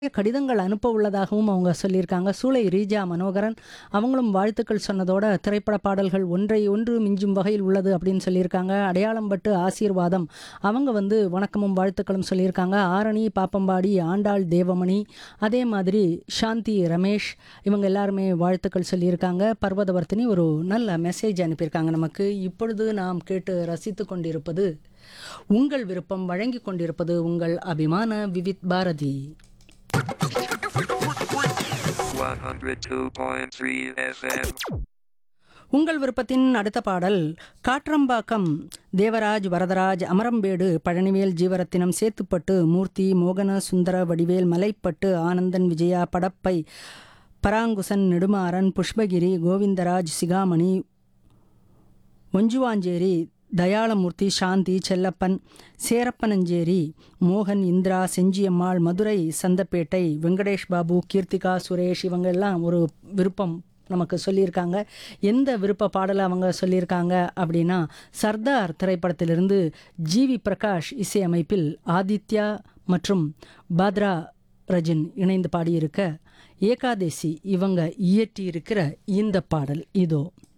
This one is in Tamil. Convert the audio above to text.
கடிதங்கள் அனுப்ப உள்ளதாகவும் அவங்க சொல்லியிருக்காங்க சூளை ரீஜா மனோகரன் அவங்களும் வாழ்த்துக்கள் சொன்னதோட திரைப்பட பாடல்கள் ஒன்றை ஒன்று மிஞ்சும் வகையில் உள்ளது அப்படின்னு சொல்லியிருக்காங்க அடையாளம் பட்டு ஆசீர்வாதம் அவங்க வந்து வணக்கமும் வாழ்த்துக்களும் சொல்லியிருக்காங்க ஆரணி பாப்பம்பாடி ஆண்டாள் தேவமணி அதே மாதிரி சாந்தி ரமேஷ் இவங்க எல்லாருமே வாழ்த்துக்கள் சொல்லியிருக்காங்க பர்வதவர்த்தினி ஒரு நல்ல மெசேஜ் அனுப்பியிருக்காங்க நமக்கு இப்பொழுது நாம் கேட்டு ரசித்து கொண்டிருப்பது உங்கள் விருப்பம் வழங்கி கொண்டிருப்பது உங்கள் அபிமான விவித் பாரதி 102.3 FM. உங்கள் விருப்பத்தின் அடுத்த பாடல் காற்றம்பாக்கம் தேவராஜ் வரதராஜ் அமரம்பேடு பழனிவேல் ஜீவரத்தினம் சேத்துப்பட்டு மூர்த்தி மோகன சுந்தர வடிவேல் மலைப்பட்டு ஆனந்தன் விஜயா படப்பை பராங்குசன் நெடுமாறன் புஷ்பகிரி கோவிந்தராஜ் சிகாமணி ஒஞ்சுவாஞ்சேரி தயாளமூர்த்தி சாந்தி செல்லப்பன் சேரப்பனஞ்சேரி மோகன் இந்திரா செஞ்சியம்மாள் மதுரை சந்தப்பேட்டை வெங்கடேஷ் பாபு கீர்த்திகா சுரேஷ் இவங்க எல்லாம் ஒரு விருப்பம் நமக்கு சொல்லியிருக்காங்க எந்த விருப்ப பாடலை அவங்க சொல்லியிருக்காங்க அப்படின்னா சர்தார் திரைப்படத்திலிருந்து ஜிவி பிரகாஷ் இசையமைப்பில் ஆதித்யா மற்றும் பாத்ரா ரஜின் இணைந்து பாடியிருக்க ஏகாதேசி இவங்க இயற்றியிருக்கிற இந்த பாடல் இதோ